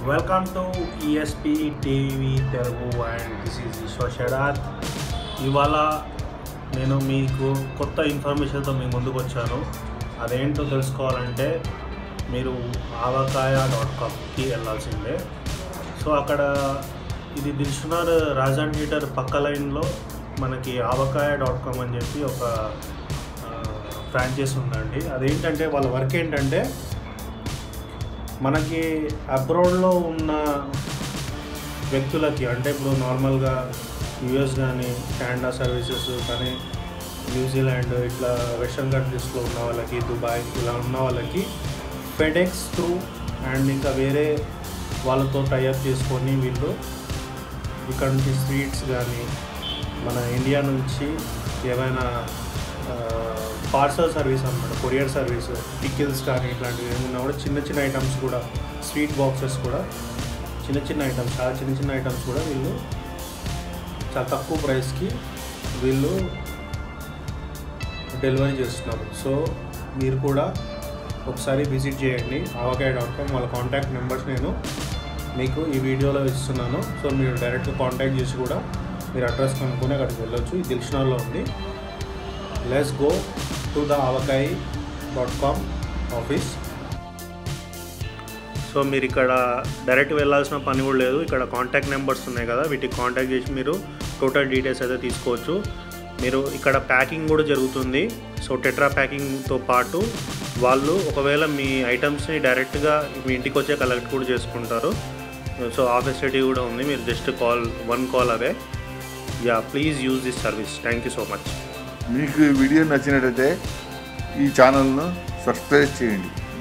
welcome to ESP TV Telugu and this is Eshwar షడార్ ఇవాళ నేను మీకు కొత్త ఇన్ఫర్మేషన్తో మీ ముందుకు వచ్చాను అదేంటో తెలుసుకోవాలంటే మీరు ఆవకాయ డాట్ కామ్కి వెళ్ళాల్సిందే సో అక్కడ ఇది దిల్సునార్ రాజాన్ థియేటర్ పక్క లైన్లో మనకి ఆవకాయ డాట్ కామ్ అని చెప్పి ఒక ఫ్రాంచైజ్ ఉందండి అదేంటంటే వాళ్ళ వర్క్ ఏంటంటే మనకి అబ్రాడ్లో ఉన్న వ్యక్తులకి అంటే ఇప్పుడు నార్మల్గా యుఎస్ కానీ కెనడా సర్వీసెస్ కానీ న్యూజిలాండ్ ఇట్లా వెస్ట్రన్ కంట్రీస్లో ఉన్న వాళ్ళకి దుబాయ్ ఇలా ఉన్న వాళ్ళకి ఫెడెక్స్ త్రూ అండ్ ఇంకా వేరే వాళ్ళతో టైఅప్ చేసుకొని వీళ్ళు ఇక్కడ నుంచి స్వీట్స్ కానీ మన ఇండియా నుంచి ఏమైనా పార్సల్ సర్వీస్ అనమాట కొరియర్ సర్వీస్ పికిల్స్ కానీ ఇట్లాంటివి ఏమున్నా కూడా చిన్న చిన్న ఐటమ్స్ కూడా స్వీట్ బాక్సెస్ కూడా చిన్న చిన్న ఐటమ్స్ చాలా చిన్న చిన్న ఐటమ్స్ కూడా వీళ్ళు చాలా తక్కువ ప్రైస్కి వీళ్ళు డెలివరీ చేస్తున్నారు సో మీరు కూడా ఒకసారి విజిట్ చేయండి ఆవకాయ డాట్ కామ్ వాళ్ళ కాంటాక్ట్ నెంబర్స్ నేను మీకు ఈ వీడియోలో ఇస్తున్నాను సో మీరు డైరెక్ట్గా కాంటాక్ట్ చేసి కూడా మీరు అడ్రస్ కనుక్కొని అక్కడికి వెళ్ళొచ్చు ఇది దిల్షనార్లో ఉంది let's go to the Avakaya dot com office so మీరు ఇక్కడ డైరెక్ట్ వెళ్ళాల్సిన పని కూడా లేదు ఇక్కడ కాంటాక్ట్ నెంబర్స్ ఉన్నాయి కదా వీటికి కాంటాక్ట్ చేసి మీరు టోటల్ డీటెయిల్స్ అయితే తీసుకోవచ్చు మీరు ఇక్కడ ప్యాకింగ్ కూడా జరుగుతుంది సో టెట్రా ప్యాకింగ్తో పాటు వాళ్ళు ఒకవేళ మీ ఐటమ్స్ని డైరెక్ట్గా మీ ఇంటికి వచ్చే కలెక్ట్ కూడా చేసుకుంటారు సో ఆ ఫెసిలిటీ కూడా ఉంది మీరు just call one call away yeah please use this service thank you so much మీకు ఈ వీడియో నచ్చినట్టయితే ఈ ఛానల్ను సబ్స్క్రైబ్ చేయండి